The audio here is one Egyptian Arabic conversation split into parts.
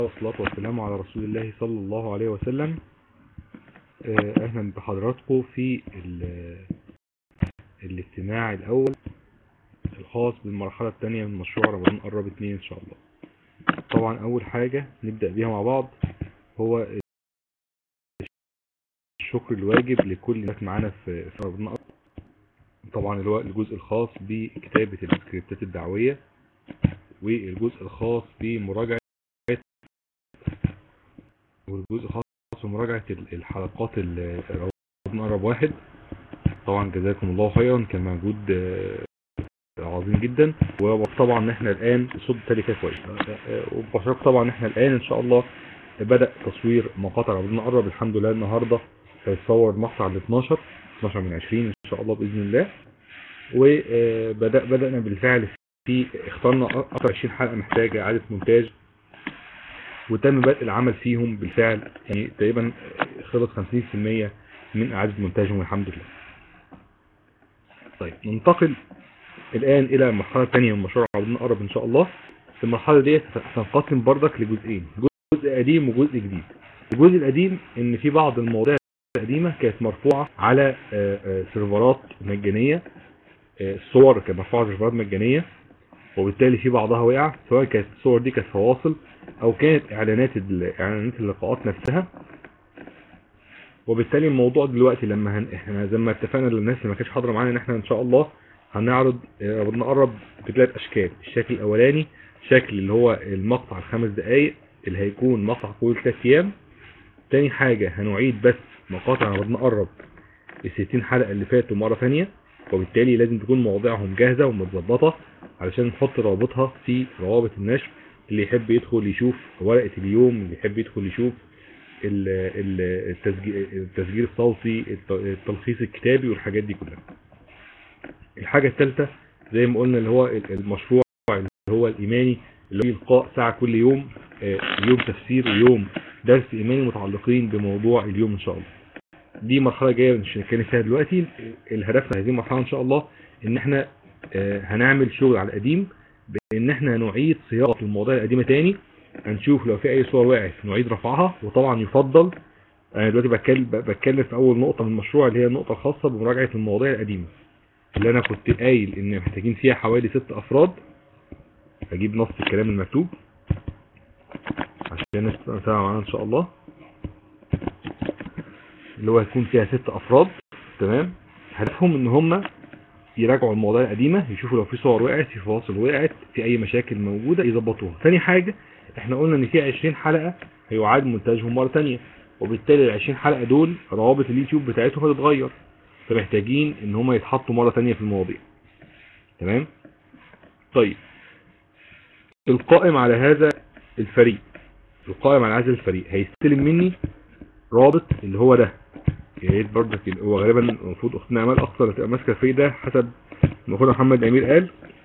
والصلاة والسلام على رسول الله صلى الله عليه وسلم آه، اهلا بحضراتكم في ال- الاجتماع الاول الخاص بالمرحلة الثانية من مشروع رمضان قرب اتنين ان شاء الله طبعا اول حاجة نبدأ بيها مع بعض هو الشكر الواجب لكل الناس معانا في في رمضان قرب طبعا اللي هو الجزء الخاص بكتابة السكريبتات الدعوية والجزء الخاص بمراجعة والجزء الخاص بمراجعة ال- الحلقات ال- رمضان قرب واحد طبعا جزاكم الله خيرا كان مجهود آه، عظيم جدا وطبعا ان احنا الان الصوت التالي كده كويس آه، وبشرك طبعا ان احنا الان ان شاء الله بدأ تصوير مقاطع رمضان قرب الحمد لله النهارده هيتصور مقطع ال 12 12 من 20 ان شاء الله باذن الله وبدأ بدأنا بالفعل في اخترنا اكثر 20 حلقة محتاجة اعادة مونتاج وتم بدء العمل فيهم بالفعل يعني تقريبا خلص 50% من اعادة مونتاجهم الحمد لله طيب ننتقل الان الى المرحلة الثانية من مشروع رمضان قرب ان شاء الله المرحلة دي هتنقسم بردك لجزئين جزء قديم وجزء جديد الجزء القديم ان في بعض المواضيع القديمة كانت مرفوعة على آه، آه، سيرفرات مجانية آه، الصور كانت مرفوعة على سيرفرات مجانية وبالتالي في بعضها وقع سواء كانت الصور دي كانت فواصل او كانت اعلانات ال- اعلانات اللقاءات نفسها وبالتالي الموضوع دلوقتي لما هن... احنا زي ما اتفقنا للناس اللي ما كانتش حاضره معانا ان احنا ان شاء الله هنعرض آه، بنقرب بثلاث اشكال الشكل الاولاني شكل اللي هو المقطع الخمس دقايق اللي هيكون مقطع طويل ثلاث ايام تاني حاجة هنعيد بس مقاطع بنقرب ال 60 حلقة اللي فاتوا مرة ثانية وبالتالي لازم تكون مواضيعهم جاهزة ومتظبطة علشان نحط روابطها في روابط النشر اللي يحب يدخل يشوف ورقة اليوم اللي يحب يدخل يشوف ال- ال- التسجيل, التسجيل الصوتي الت- التلخيص الكتابي والحاجات دي كلها الحاجة الثالثة زي ما قلنا اللي هو المشروع اللي هو الإيماني اللي هو إلقاء ساعة كل يوم آه، يوم تفسير ويوم درس إيماني متعلقين بموضوع اليوم إن شاء الله دي مرحلة جاية مش هنتكلم فيها دلوقتي الهدف في هذه المرحلة إن شاء الله إن إحنا آه، هنعمل شغل على القديم بإن إحنا نعيد صياغة المواضيع القديمة تاني هنشوف لو في أي صور وقعت نعيد رفعها وطبعا يفضل أنا دلوقتي بتكلم بتكلم في أول نقطة من المشروع اللي هي النقطة الخاصة بمراجعة المواضيع القديمة اللي أنا كنت قايل إن محتاجين فيها حوالي ست أفراد هجيب نص الكلام المكتوب عشان الناس تبقى متابعة معانا ان شاء الله اللي هو هيكون فيها ست افراد تمام هدفهم ان هم يراجعوا المواضيع القديمة يشوفوا لو في صور وقعت في فواصل وقعت في اي مشاكل موجودة يظبطوها تاني حاجة احنا قلنا ان في 20 حلقة هيعاد مونتاجهم مرة تانية وبالتالي ال 20 حلقة دول روابط اليوتيوب بتاعتهم هتتغير فمحتاجين ان هم يتحطوا مرة تانية في المواضيع تمام طيب القائم على هذا الفريق القائم على هذا الفريق هيستلم مني رابط اللي هو ده يا ريت برضك اللي هو غالبا المفروض اختنا امال اكتر اللي تبقى ماسكه الفريق ده حسب ما اخونا محمد امير قال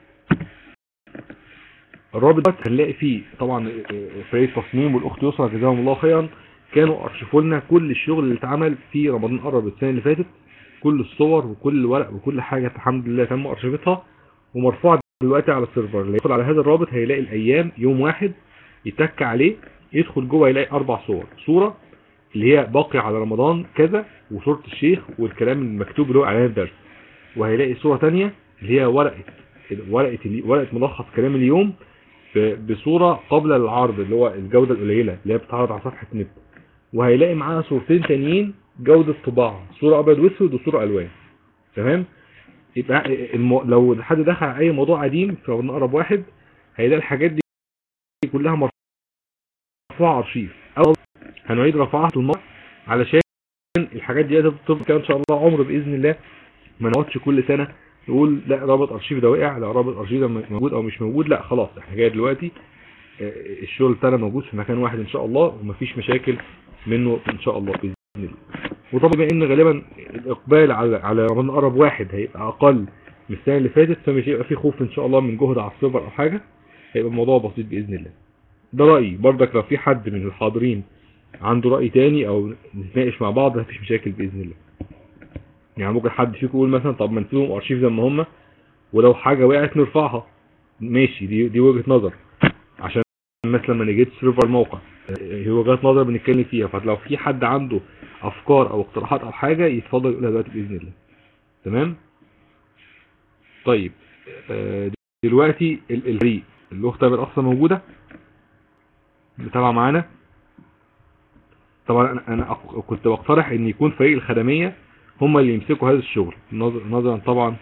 الرابط ده هنلاقي فيه طبعا فريق التصميم والاخت يسرا جزاهم الله خيرا كانوا ارشفوا لنا كل الشغل اللي اتعمل في رمضان قرب السنه اللي فاتت كل الصور وكل الورق وكل حاجه الحمد لله تم ارشفتها ومرفوعه دلوقتي على السيرفر اللي يدخل على هذا الرابط هيلاقي الايام يوم واحد يتك عليه يدخل جوه يلاقي اربع صور صورة اللي هي باقي على رمضان كذا وصورة الشيخ والكلام المكتوب اللي هو اعلان الدرس وهيلاقي صورة تانية اللي هي ورقة ورقة ورقة ملخص كلام اليوم ب- بصورة قبل العرض اللي هو الجودة القليلة اللي هي بتتعرض على صفحة نت وهيلاقي معاها صورتين تانيين جودة طباعة صورة ابيض واسود وصورة الوان تمام يبقى الم... لو حد دخل على اي موضوع قديم في اقرب واحد هيلاقي الحاجات دي كلها مرفوعه ارشيف او هنعيد رفعها المره علشان الحاجات دي تفضل كده ان شاء الله عمر باذن الله ما نقعدش كل سنه نقول لا رابط ارشيف ده وقع لا رابط ارشيف ده موجود او مش موجود لا خلاص احنا جاي دلوقتي آه، الشغل بتاعنا موجود في مكان واحد ان شاء الله ومفيش مشاكل منه ان شاء الله باذن الله وطبعا بما ان غالبا الاقبال على على رمضان قرب واحد هيبقى اقل من السنه اللي فاتت فمش هيبقى في خوف ان شاء الله من جهد على السيرفر او حاجه هيبقى الموضوع بسيط باذن الله ده رايي برضك لو في حد من الحاضرين عنده راي تاني او نتناقش مع بعض مفيش مشاكل باذن الله يعني ممكن حد فيكم يقول مثلا طب ما نسيبهم ارشيف زي ما هم ولو حاجه وقعت نرفعها ماشي دي دي وجهه نظر عشان مثلا ما نجيت سيرفر الموقع آه، هي وجهات نظر بنتكلم فيها فلو في حد عنده افكار او اقتراحات او حاجه يتفضل يقولها دلوقتي باذن الله تمام طيب آه، دلوقتي ال- الفريق الاخت بالاقصى موجوده متابعه معانا طبعا انا انا أق- كنت بقترح ان يكون فريق الخدميه هم اللي يمسكوا هذا الشغل نظر- نظرا طبعا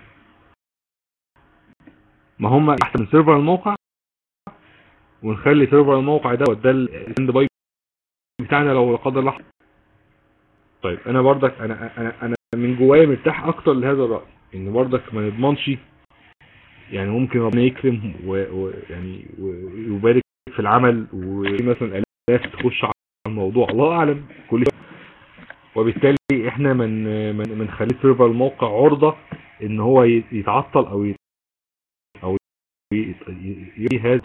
ما هم احسن من سيرفر الموقع ونخلي سيرفر الموقع ده ده السند باي بتاعنا لو لا قدر الله حصل. طيب انا برضك انا انا انا من جوايا مرتاح اكتر لهذا الراي ان برضك ما نضمنش يعني ممكن ربنا يكرم ويعني ويبارك في العمل ومثلا الاف تخش على الموضوع الله اعلم كل وبالتالي احنا من من من خلي سيرفر الموقع عرضه ان هو يتعطل او يت- او يجي هذا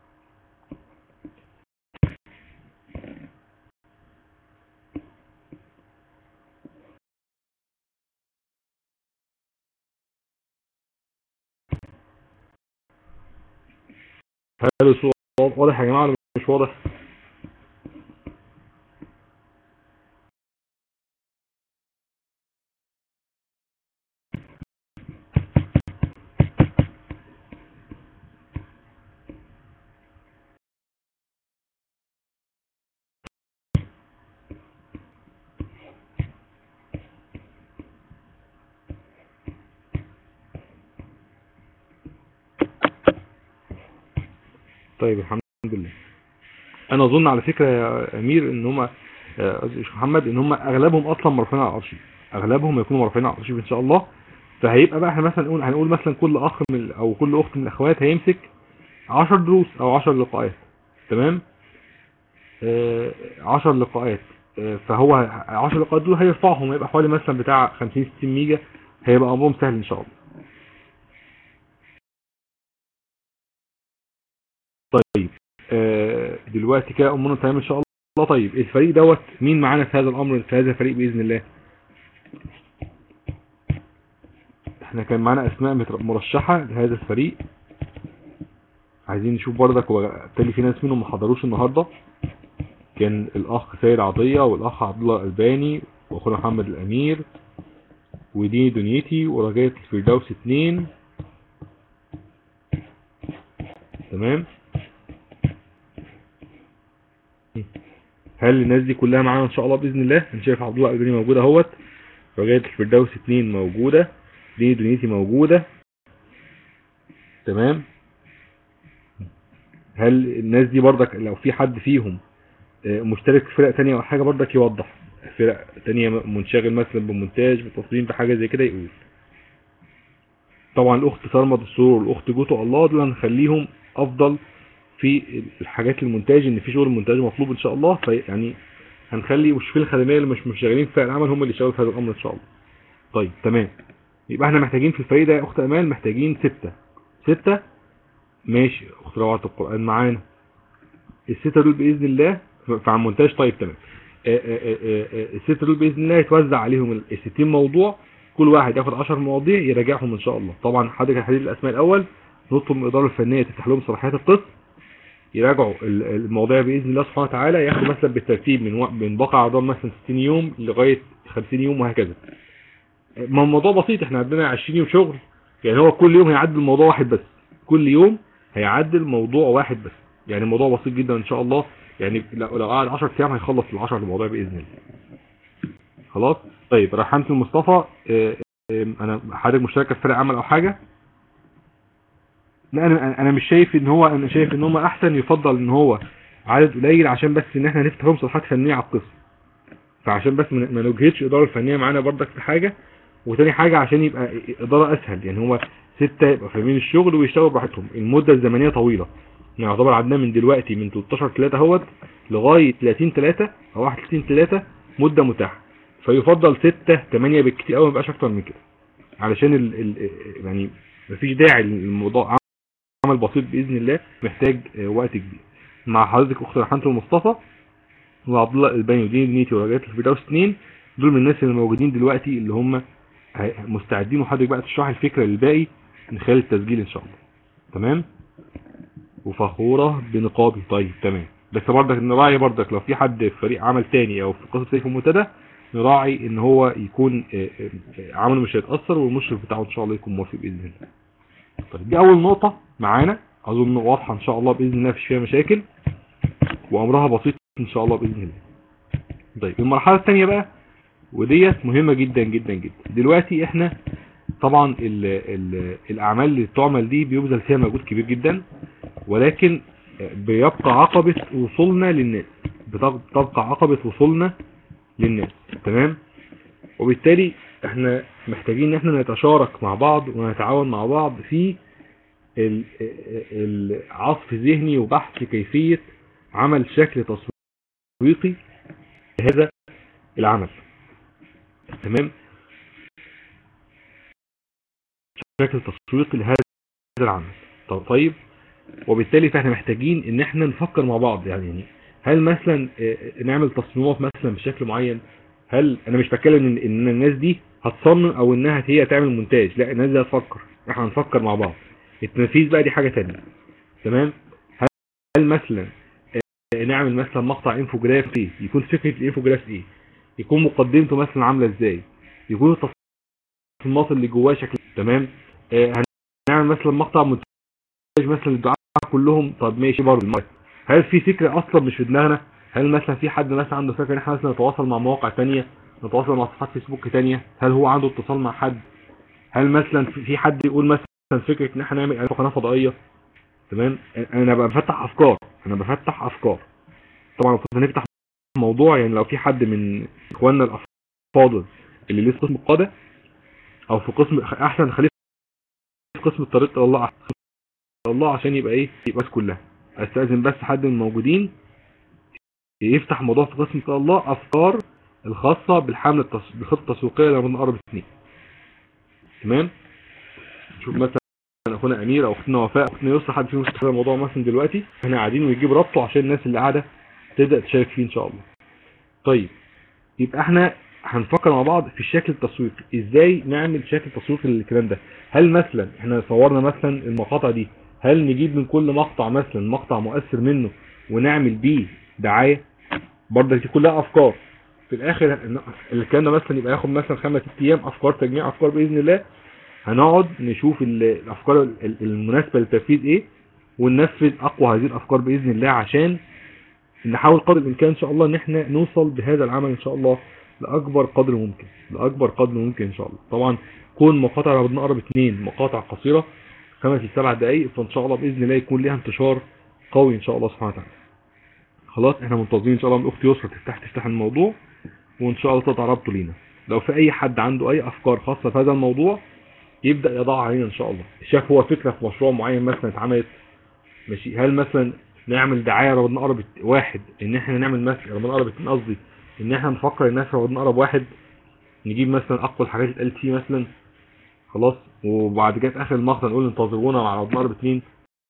هل الصوت واضح يا جماعه ولا مش واضح طيب الحمد لله انا اظن على فكره يا امير ان هم قصدي شيخ محمد ان هم اغلبهم اصلا مرفوعين على الارشيف اغلبهم هيكونوا مرفوعين على الارشيف ان شاء الله فهيبقى بقى احنا مثلا نقول هنقول مثلا كل اخ من او كل اخت من الاخوات هيمسك 10 دروس او 10 لقاءات تمام 10 لقاءات آه، فهو 10 لقاءات دول هيرفعهم هيبقى حوالي مثلا بتاع 50 60 ميجا هيبقى امرهم سهل ان شاء الله طيب آه، دلوقتي كده امورنا تمام ان شاء الله طيب الفريق دوت مين معانا في هذا الامر في هذا الفريق باذن الله احنا كان معانا اسماء متر- مرشحه لهذا الفريق عايزين نشوف برضك وبالتالي في ناس منهم ما حضروش النهارده كان الاخ سيد عطيه والاخ عبد الله الالباني واخونا محمد الامير ودي دنيتي ورجاء الفردوس اتنين تمام هل الناس دي كلها معانا ان شاء الله باذن الله انا شايف عبد الله الالباني موجود اهوت رجاء الفردوس اتنين موجوده دي دنيتي موجوده تمام هل الناس دي برضك لو في حد فيهم آه، مشترك في فرق تانية او حاجة برضك يوضح فرق تانية منشغل مثلا بالمونتاج بالتصميم بحاجة زي كده يقول طبعا الاخت سلمى دستور والاخت جوتو الله دول هنخليهم افضل في الحاجات المونتاج ان في شغل مونتاج مطلوب ان شاء الله فيعني هنخلي المشرفين الخدميه اللي مش مش شغالين في فرق العمل هم اللي يشتغلوا في هذا الامر ان شاء الله طيب تمام يبقى احنا محتاجين في الفريق ده يا اخت امال محتاجين ستة ستة ماشي اخت روعة القرآن معانا الستة دول بإذن الله في عن مونتاج طيب تمام آه، آه، آه، آه، الستة دول بإذن الله يتوزع عليهم ال 60 موضوع كل واحد ياخد 10 مواضيع يراجعهم ان شاء الله طبعا حضرتك هتحدد الاسماء الاول نطلب من الاداره الفنيه تفتح لهم صلاحيات القسم يراجعوا ال- المواضيع باذن الله سبحانه وتعالى ياخدوا مثلا بالترتيب من وق- من بقى اعضاء مثلا 60 يوم لغايه 50 يوم وهكذا ما هو الموضوع بسيط احنا عندنا 20 يوم شغل يعني هو كل يوم هيعدل موضوع واحد بس كل يوم هيعدل موضوع واحد بس يعني الموضوع بسيط جدا ان شاء الله يعني لو لو قعد 10 ايام هيخلص ال 10 الموضوع باذن الله خلاص طيب رحمة المصطفى اه، اه، انا حضرتك مشتركه في فرق عمل او حاجه لا انا انا مش شايف ان هو انا شايف ان هم احسن يفضل ان هو عدد قليل عشان بس ان احنا نفتح لهم صفحات فنيه على القسم فعشان بس ما ما نجهدش الاداره الفنيه معانا برضك في حاجه وتاني حاجه عشان يبقى اداره اسهل يعني هو ستة يبقى فاهمين الشغل ويشتغلوا براحتهم المده الزمنيه طويله يعني يعتبر عندنا من دلوقتي من 13 3 اهوت لغايه 30 3 او 31 3 مده متاحه فيفضل 6 8 بالكتير قوي ما يبقاش اكتر من كده علشان ال ال يعني مفيش داعي للموضوع عمل بسيط باذن الله محتاج آه، وقت كبير مع حضرتك اخت رحمه المصطفى وعبد الله الباني ودين نيتي ورجاء الفردوس اثنين دول من الناس اللي موجودين دلوقتي اللي هم هي- مستعدين وحضرتك بقى تشرح الفكره للباقي من خلال التسجيل ان شاء الله تمام وفخورة بنقابي طيب تمام بس برضك نراعي برضك لو في حد في فريق عمل تاني او في قصة سيف المنتدى نراعي ان هو يكون آه، آه، آه، عمله مش هيتأثر والمشرف بتاعه ان شاء الله يكون موافق بإذن الله طيب دي اول نقطة معانا اظن واضحة ان شاء الله بإذن الله مفيش فيها مشاكل وامرها بسيط ان شاء الله بإذن الله طيب المرحلة الثانية بقى وديت مهمة جدا جدا جدا دلوقتي احنا طبعا ال ال الاعمال اللي بتعمل دي بيبذل فيها مجهود كبير جدا ولكن بيبقى عقبة وصولنا للناس بتبقى عقبة وصولنا للناس تمام وبالتالي احنا محتاجين ان احنا نتشارك مع بعض ونتعاون مع بعض في ال- العصف ذهني وبحث كيفية عمل شكل تسويقي لهذا العمل تمام شكل تسويقي لهذا العمل طب طيب وبالتالي فاحنا محتاجين ان احنا نفكر مع بعض يعني يعني هل مثلا آه، نعمل تصميمات مثلا بشكل معين هل انا مش بتكلم ان ان الناس دي هتصمم او انها هي تعمل مونتاج لا الناس دي هتفكر احنا هنفكر مع بعض التنفيذ بقى دي حاجة تانية تمام هل هل مثلا آه، نعمل مثلا مقطع انفوجراف ايه يكون فكرة الانفوجراف ايه يكون مقدمته مثلا عاملة ازاي يكون التصميمات اللي جواه شكل تمام آه، هنعمل مثلا مقطع مونتاج مثلا للدعاء كلهم طب ماشي برضه هل في فكرة اصلا مش في دماغنا هل مثلا في حد مثلا عنده فكرة ان احنا مثلا نتواصل مع مواقع تانية نتواصل مع صفحات فيسبوك تانية هل هو عنده اتصال مع حد هل مثلا في في حد يقول مثلا فكرة ان احنا نعمل قناة فضائية تمام انا بقى بفتح افكار انا بفتح افكار طبعا المفروض نفتح موضوع يعني لو في حد من اخواننا الافاضل اللي لسه قسم القادة او في قسم احسن خليه في قسم الطريق الى الله احسن الله عشان يبقى ايه يبقى الناس كلها استاذن بس حد من الموجودين يفتح موضوع في قسم إن الله افكار الخاصة بالحملة التص... بالخطة التسويقية لما نقرب اثنين تمام نشوف مثلا اخونا امير او اختنا وفاء او اختنا يسرا حد فيهم يستخدم الموضوع مثلا دلوقتي احنا قاعدين ويجيب ربطه عشان الناس اللي قاعدة تبدأ تشارك فيه ان شاء الله طيب يبقى احنا هنفكر مع بعض في الشكل التسويقي ازاي نعمل شكل تسويقي للكلام ده هل مثلا احنا صورنا مثلا المقاطع دي هل نجيب من كل مقطع مثلا مقطع مؤثر منه ونعمل بيه دعاية برضه دي كلها افكار في الاخر الكلام ده مثلا يبقى ياخد مثلا خمس ست ايام افكار تجميع افكار باذن الله هنقعد نشوف ال- الافكار ال- المناسبة للتنفيذ ايه وننفذ اقوى هذه الافكار باذن الله عشان نحاول قدر الامكان ان شاء الله ان احنا نوصل بهذا العمل ان شاء الله لاكبر قدر ممكن لاكبر قدر ممكن ان شاء الله طبعا كون مقاطع لو بنقرب اتنين مقاطع قصيرة خمس لسبع دقايق فان شاء الله باذن الله يكون ليها انتشار قوي ان شاء الله سبحانه وتعالى خلاص احنا منتظرين ان شاء الله من اختي يسرا تفتح تفتح الموضوع وان شاء الله تتعرضوا لينا لو في اي حد عنده اي افكار خاصة في هذا الموضوع يبدأ يضعها علينا ان شاء الله شاف هو فكرة في مشروع معين مثلا اتعملت ماشي هل مثلا نعمل دعاية رمضان نقرب واحد ان احنا نعمل مثلا رمضان نقرب اتنين قصدي ان احنا نفكر الناس رمضان نقرب واحد نجيب مثلا اقوى الحاجات اللي اتقالت فيه مثلا خلاص وبعد كده في اخر المقطع نقول انتظرونا مع رمضان نقرب اتنين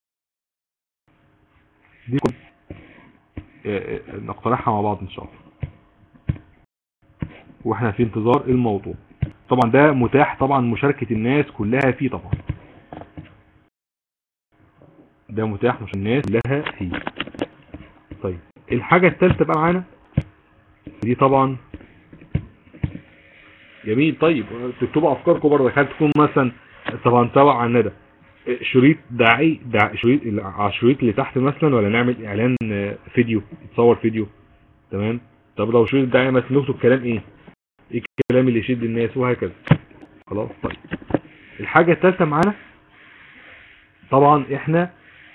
دي كل اه، اه، نقترحها مع بعض ان شاء الله واحنا في انتظار الموضوع طبعا ده متاح طبعا مشاركة الناس كلها فيه طبعا ده متاح مش الناس كلها فيه طيب الحاجة الثالثة بقى معانا دي طبعا جميل طيب تكتبوا افكاركم برضه هل تكون مثلا طبعا تبع عن ندى شريط دعائي دع... شريط على الشريط اللي تحت مثلا ولا نعمل اعلان آه، فيديو يتصور فيديو تمام طب لو شريط دعائي مثلا نكتب كلام ايه ايه الكلام اللي يشد الناس وهكذا خلاص طيب الحاجة الثالثة معانا طبعا احنا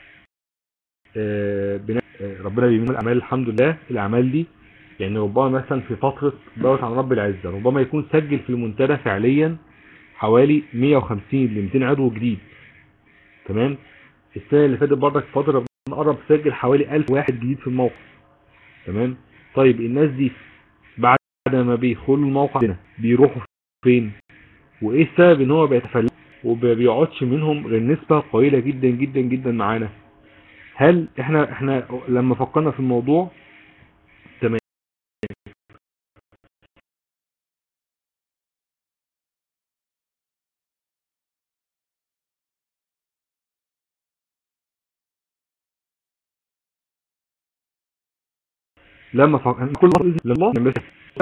آه، بنا... آه، ربنا بيمين الاعمال الحمد لله الاعمال دي يعني ربما مثلا في فترة دوت عن رب العزة ربما يكون سجل في المنتدى فعليا حوالي 150 ل 200 عضو جديد تمام السنة اللي فاتت برضك فترة نقرب تسجل حوالي 1000 واحد جديد في الموقع تمام طيب الناس دي بعد ما بيدخلوا الموقع عندنا بيروحوا فين وايه السبب ان هو بيتفلت وما بيقعدش منهم غير نسبة قليلة جدا جدا جدا معانا هل احنا احنا لما فكرنا في الموضوع لما ف... كل مرة بإذن الله بس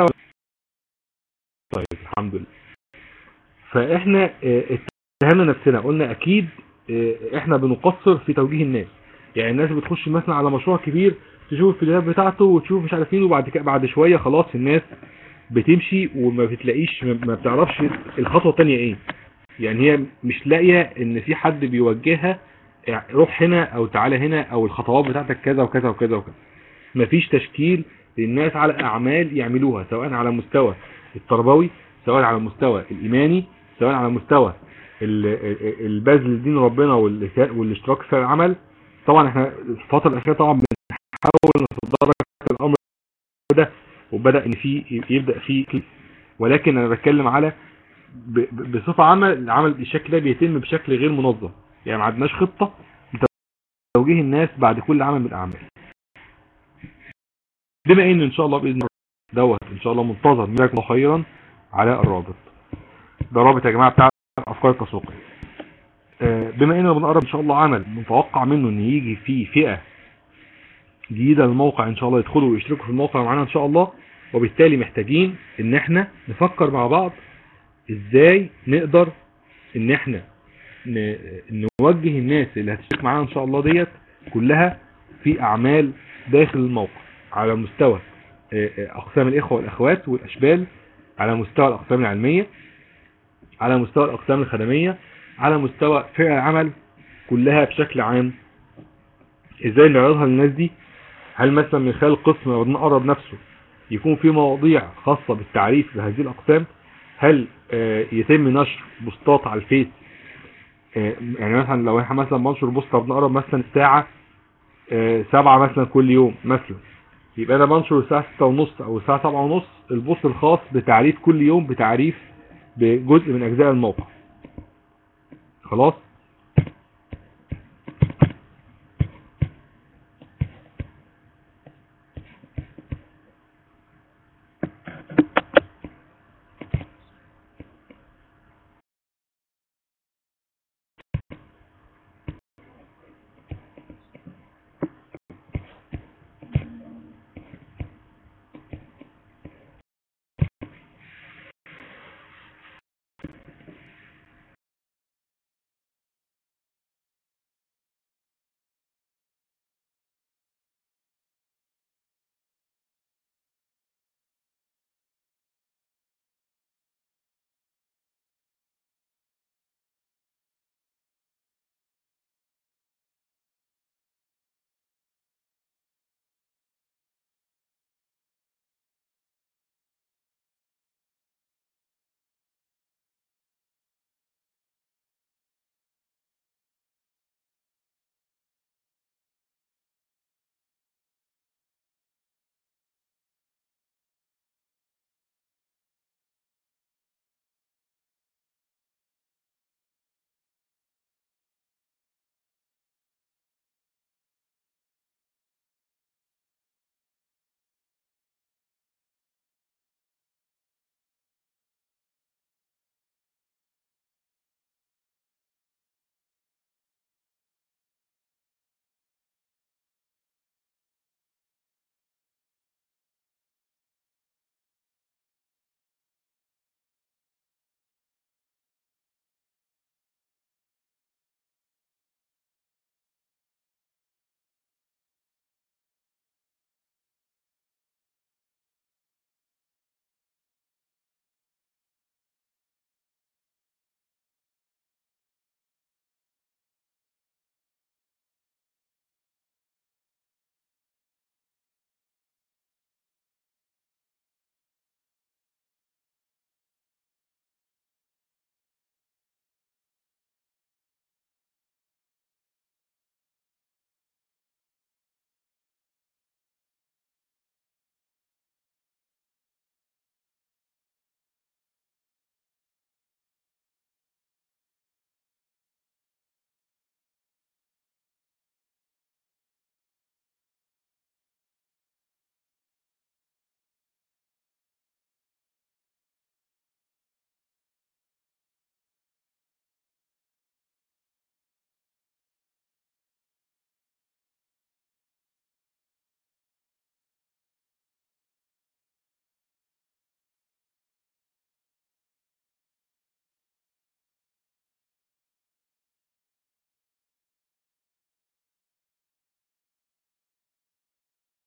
طيب الحمد لله فاحنا اه، اتهمنا نفسنا قلنا اكيد اه، احنا بنقصر في توجيه الناس يعني الناس بتخش مثلا على مشروع كبير تشوف الفيديوهات بتاعته وتشوف مش عارف مين وبعد كده بعد شويه خلاص الناس بتمشي وما بتلاقيش ما ما بتعرفش الخطوه الثانيه ايه يعني هي مش لاقيه ان في حد بيوجهها يعني روح هنا او تعالى هنا او الخطوات بتاعتك كذا وكذا وكذا وكذا مفيش تشكيل للناس على اعمال يعملوها سواء على مستوى التربوي سواء على المستوى الايماني سواء على مستوى ال- ال- البذل لدين ربنا والإشتراك- والاشتراك في العمل طبعا احنا الفتره الاخيره طبعا بنحاول نتدرج الامر ده وبدا ان في يبدا في ولكن انا بتكلم على ب- ب- بصفه عامه العمل بالشكل ده بيتم بشكل غير منظم يعني ما عندناش خطه لتوجيه الناس بعد كل عمل من الاعمال بما ان ان شاء الله باذن الله دوت ان شاء الله منتظر جزاكم الله خيرا على الرابط ده رابط يا جماعه بتاع افكار التسويقيه آه، بما اننا بنقرب ان شاء الله عمل متوقع منه ان يجي فيه فئه جديده للموقع ان شاء الله يدخلوا ويشتركوا في الموقع معانا ان شاء الله وبالتالي محتاجين ان احنا نفكر مع بعض ازاي نقدر ان احنا ن- نوجه الناس اللي هتشترك معانا ان شاء الله ديت كلها في اعمال داخل الموقع على مستوى آه، آه، اقسام الاخوه والاخوات والاشبال على مستوى الاقسام العلميه على مستوى الاقسام الخدميه على مستوى فرق العمل كلها بشكل عام ازاي نعرضها للناس دي هل مثلا من خلال قسم ربنا قرب نفسه يكون في مواضيع خاصة بالتعريف بهذه الأقسام هل آه، يتم نشر بوستات على الفيس آه، يعني مثلا لو احنا مثلا بنشر بوست ربنا قرب مثلا الساعة آه، سبعة مثلا كل يوم مثلا يبقى انا بنشر الساعة ستة ونص او الساعة سبعة ونص البوست الخاص بتعريف كل يوم بتعريف بجزء من اجزاء الموقع خلاص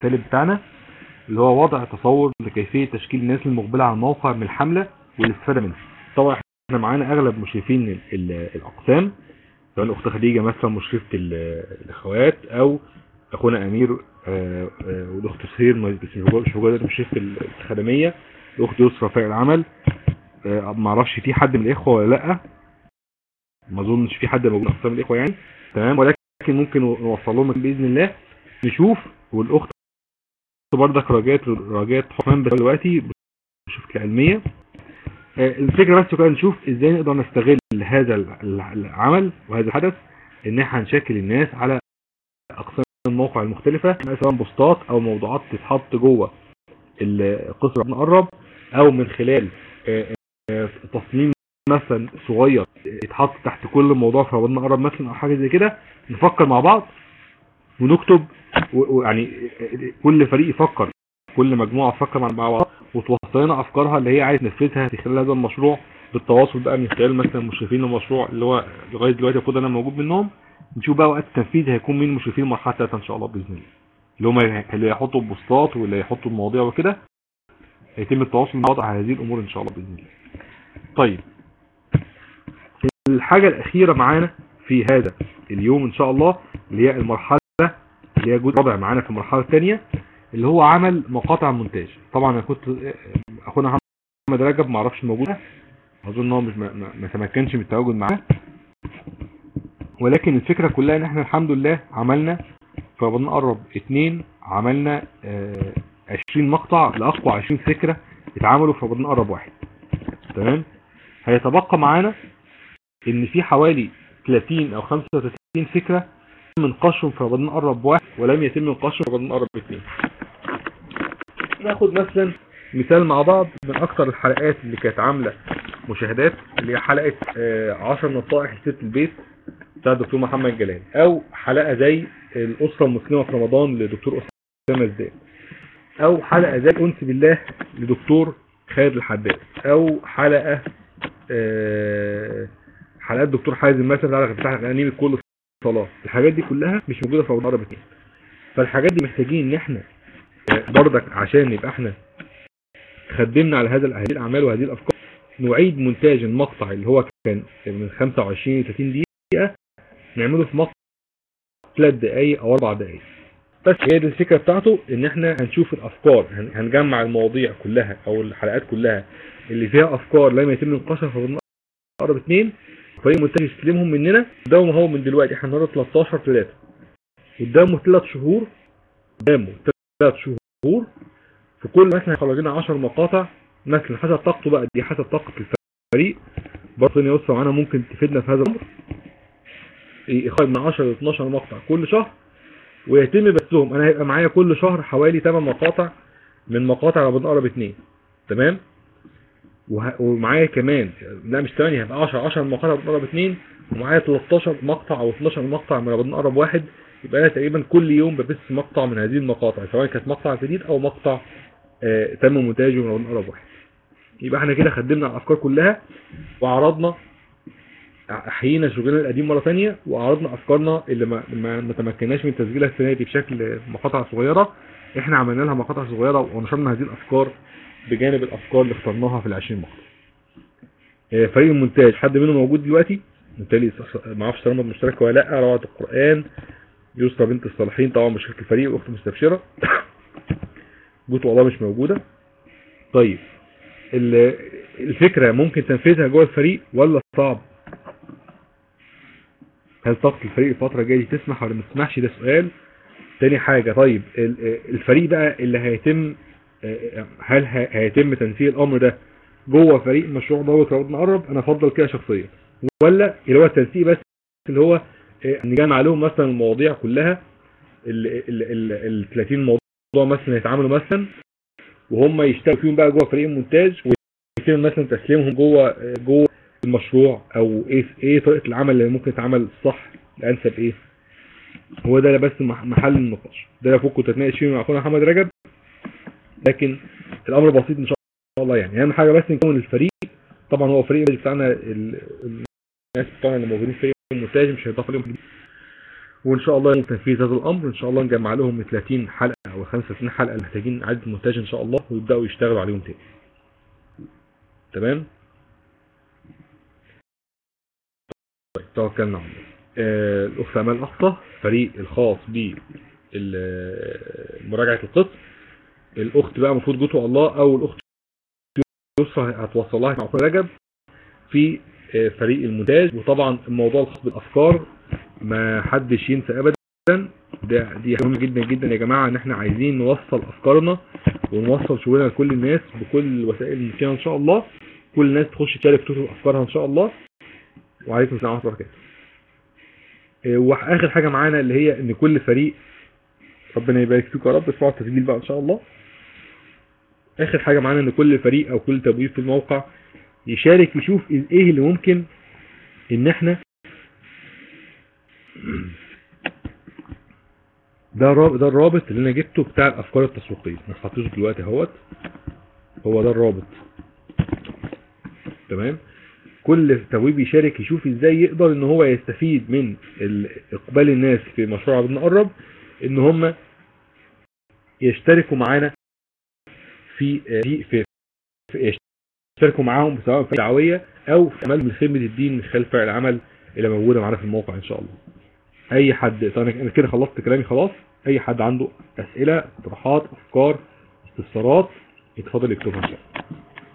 الثالث بتاعنا اللي هو وضع تصور لكيفية تشكيل الناس المقبلة على الموقع من الحملة والاستفادة منها طبعا احنا معانا اغلب مشرفين ال- ال- الاقسام سواء الاخت خديجة مثلا مشرفة ال- الاخوات او اخونا امير آه، آه، والاخت سهير ما- بس مش موجودة- مش موجودة مشرفة الخدمية الاخت يسرى فاء العمل آه، ما اعرفش في حد من الاخوة ولا لا ما اظنش في حد موجود من اقسام الاخوة يعني تمام ولكن ممكن نوصل لهم باذن الله نشوف والاخت برضك راجات راجات حكام بس دلوقتي بشوف العلمية آه، الفكرة بس كده نشوف ازاي نقدر نستغل هذا ال- العمل وهذا الحدث ان احنا هنشكل الناس على اقسام الموقع المختلفة سواء بوستات او موضوعات تتحط جوه القصة نقرب او من خلال آه، آه، تصميم مثلا صغير يتحط تحت كل موضوع في رمضان نقرب مثلا او حاجة زي كده نفكر مع بعض ونكتب و- ويعني كل فريق يفكر كل مجموعة تفكر مع بعض وتوصل لنا افكارها اللي هي عايز تنفذها في خلال هذا المشروع بالتواصل بقى من خلال مثلا مشرفين المشروع اللي هو لغايه دلوقتي المفروض انا موجود منهم نشوف بقى وقت التنفيذ هيكون مين مشرفين المرحله الثالثه ان شاء الله باذن الله اللي هم اللي هيحطوا البوستات واللي هيحطوا المواضيع وكده هيتم التواصل مع بعض على هذه الامور ان شاء الله باذن الله طيب الحاجه الاخيره معانا في هذا اليوم ان شاء الله اللي هي المرحله اللي هي جزء رابع معانا في المرحله الثانيه اللي هو عمل مقاطع مونتاج طبعا انا كنت اخونا محمد رجب ما اعرفش موجود اظن هو مش ما, ما, ما تمكنش من التواجد معاه ولكن الفكره كلها ان احنا الحمد لله عملنا فبدنا نقرب اتنين عملنا آه 20 مقطع لاقوى 20 فكره اتعملوا فبدنا نقرب واحد تمام هيتبقى معانا ان في حوالي 30 او 35 فكره تم نقاشهم فبدنا نقرب واحد ولم يتم نقاشهم فبدنا نقرب اثنين ناخد مثلا مثال مع بعض من اكتر الحلقات اللي كانت عامله مشاهدات اللي هي حلقه آه، 10 نصائح لست البيت بتاع الدكتور محمد جلال او حلقه زي الاسره المسلمه في رمضان لدكتور اسامه الزاد او حلقه زي الانس بالله لدكتور خالد الحداد او حلقه آه، حلقات دكتور حازم مثلا على بتاع غنيمه كل صلاه الحاجات دي كلها مش موجوده في عرب اتنين فالحاجات دي محتاجين ان احنا آه، برضك عشان يبقى احنا خدمنا على هذا هذه الاعمال وهذه الافكار نعيد مونتاج المقطع اللي هو كان من 25 ل 30 دقيقه نعمله في مقطع 3 دقائق او 4 دقائق بس هي دي الفكره بتاعته ان احنا هنشوف الافكار هن- هنجمع المواضيع كلها او الحلقات كلها اللي فيها افكار لم يتم نقاشها في اقرب اثنين فريق المونتاج يستلمهم مننا قدامه هو من دلوقتي احنا النهارده 13 3 قدامه 3 شهور قدامه 3 شهور في كل مثلا هيخرج لنا 10 مقاطع مثلا حسب طاقته بقى دي حسب طاقه الفريق برضه يا يسرا معانا ممكن تفيدنا في هذا الامر يخرج من 10 ل 12 مقطع كل شهر ويتم بثهم انا هيبقى معايا كل شهر حوالي 8 مقاطع من مقاطع رمضان قرب اتنين تمام وه... ومعايا كمان لا مش 8 هيبقى 10 10 مقاطع رمضان قرب اتنين ومعايا 13 مقطع او 12 مقطع من رمضان قرب واحد يبقى انا تقريبا كل يوم ببث مقطع من هذه المقاطع سواء كانت مقطع جديد او مقطع آه تم مونتاجه من رمضان قرب واحد يبقى احنا كده خدمنا على الافكار كلها وعرضنا احيينا شغلنا القديم مره ثانيه وعرضنا افكارنا اللي ما ما ما تمكناش من تسجيلها السنه دي بشكل مقاطع صغيره احنا عملنا لها مقاطع صغيره ونشرنا هذه الافكار بجانب الافكار اللي اخترناها في ال 20 مقطع آه، فريق المونتاج حد منهم موجود دلوقتي بالتالي ما اعرفش طالما مشتركه ولا لا روعه القران يسرى بنت الصالحين طبعا مشاركه الفريق واخت مستبشره بوت والله مش موجوده طيب ال- الفكره ممكن تنفيذها جوه الفريق ولا صعب هل طاقة الفريق الفترة الجاية دي تسمح ولا ما تسمحش ده سؤال تاني حاجة طيب ال- الفريق بقى اللي هيتم هل ه- هيتم تنفيذ الامر ده جوه فريق مشروع ضابط روض نقرب انا افضل كده شخصيا ولا اللي هو التنسيق بس اللي هو آه، نجمع عليهم مثلا المواضيع كلها ال ال ال ال 30 موضوع مثلا يتعاملوا مثلا وهم يشتغلوا فيهم بقى جوه فريق المونتاج ويتم مثلا تسليمهم جوه آه، جوه المشروع او ايه ايه طريقه العمل اللي ممكن تتعمل صح الانسب ايه هو ده بس مح- محل النقاش ده اللي فوق كنت اتناقش فيه مع اخونا محمد رجب لكن الامر بسيط ان شاء الله يعني اهم حاجه بس نكون الفريق طبعا هو فريق بتاعنا ال- الناس بتوعنا اللي موجودين في فريق المونتاج مش هيضاف عليهم جديد. وان شاء الله يتم تنفيذ هذا الامر ان شاء الله نجمع لهم 30 حلقه او 35 حلقه اللي محتاجين عدد مونتاج ان شاء الله ويبداوا يشتغلوا عليهم تاني تمام طيب توكلنا على الله آه، الاخت امال الاقصى فريق الخاص ب مراجعه القسم الاخت بقى المفروض جوته الله او الاخت يسرى هتوصلها مع اخونا رجب في آه، فريق المونتاج وطبعا الموضوع الخاص بالافكار ما حدش ينسى ابدا ده دي حاجه مهمه جدا جدا يا جماعه ان احنا عايزين نوصل افكارنا ونوصل شغلنا لكل الناس بكل وسائل الممكنه ان شاء الله كل الناس تخش تشارك تكتب افكارها ان شاء الله وعليكم السلام ورحمه الله وبركاته آه، واخر حاجه معانا اللي هي ان كل فريق ربنا يبارك فيكم يا رب اسمعوا التسجيل بقى ان شاء الله اخر حاجه معانا ان كل فريق او كل تبويب في الموقع يشارك يشوف ايه اللي ممكن ان احنا ده الرابط ده الرابط اللي انا جبته بتاع الافكار التسويقيه ما حطيتوش دلوقتي اهوت هو ده الرابط تمام كل تبويب يشارك يشوف ازاي يقدر ان هو يستفيد من ال- اقبال الناس في مشروع عبد نقرب ان هم يشتركوا معانا في في في, في يشتركوا معاهم سواء في دعويه او في عمل من خدمه الدين من خلال فرق العمل اللي موجوده معانا في الموقع ان شاء الله اي حد طيب انا كده خلصت كلامي خلاص اي حد عنده اسئله اقتراحات افكار استفسارات اتفضل يكتبها ان شاء الله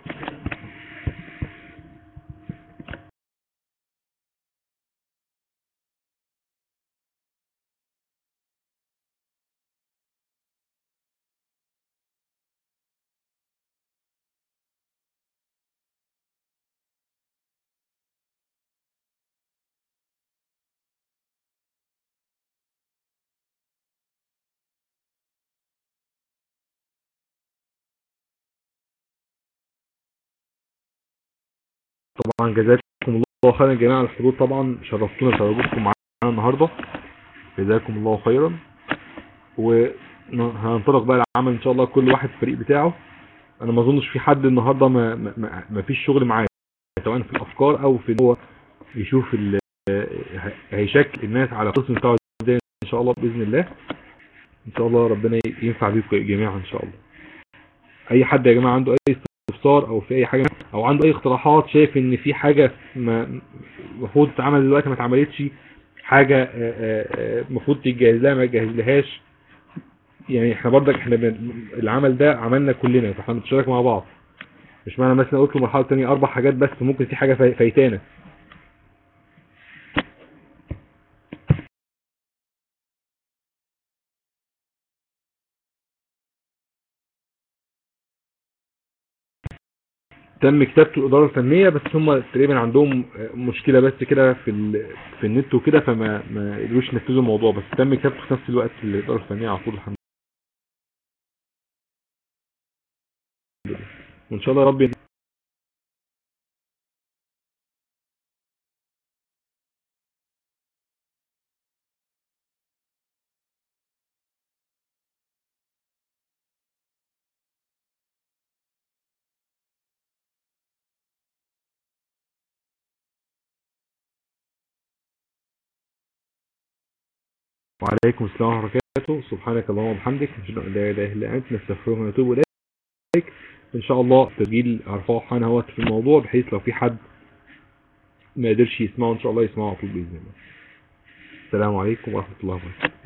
طبعا جزاكم الله خيرا جميعا على الحضور طبعا شرفتونا تواجدكم معانا النهارده جزاكم الله خيرا وهنطلق بقى العمل ان شاء الله كل واحد في الفريق بتاعه انا ما اظنش في حد النهارده ما, ما, ما, ما فيش شغل معاه سواء في الافكار او في ان هو يشوف ال- هيشكل الناس على القسم بتاعه ازاي ان شاء الله باذن الله ان شاء الله ربنا ينفع بيكم جميعا ان شاء الله اي حد يا جماعه عنده اي استفسار او في اي حاجه او عنده اي اقتراحات شايف ان في حاجه ما- المفروض تتعمل دلوقتي ما اتعملتش حاجه آه، آه، آه، المفروض تتجهز لها ما تجهزلهاش يعني احنا برضك احنا بن- العمل ده عملنا كلنا فاحنا بنتشارك مع بعض مش معنى مثلا قلت له مرحله ثانيه اربع حاجات بس ممكن في حاجه فاي- فايتانا تم كتابة الإدارة الفنية بس هم تقريبا عندهم مشكلة بس كده في ال... في النت وكده فما ما قدروش ينفذوا الموضوع بس تم كتابته في نفس الوقت الإدارة الفنية على طول الحمد لله وإن شاء الله يا رب وعليكم السلام ورحمة الله وبركاته سبحانك اللهم وبحمدك نشهد أن لا إله إلا أنت نستغفرك ونتوب إليك إن شاء الله تسجيل هرفعه حالا اهوت في الموضوع بحيث لو في حد ما قدرش يسمعه إن شاء الله يسمعه على طول بإذن الله السلام عليكم ورحمة الله وبركاته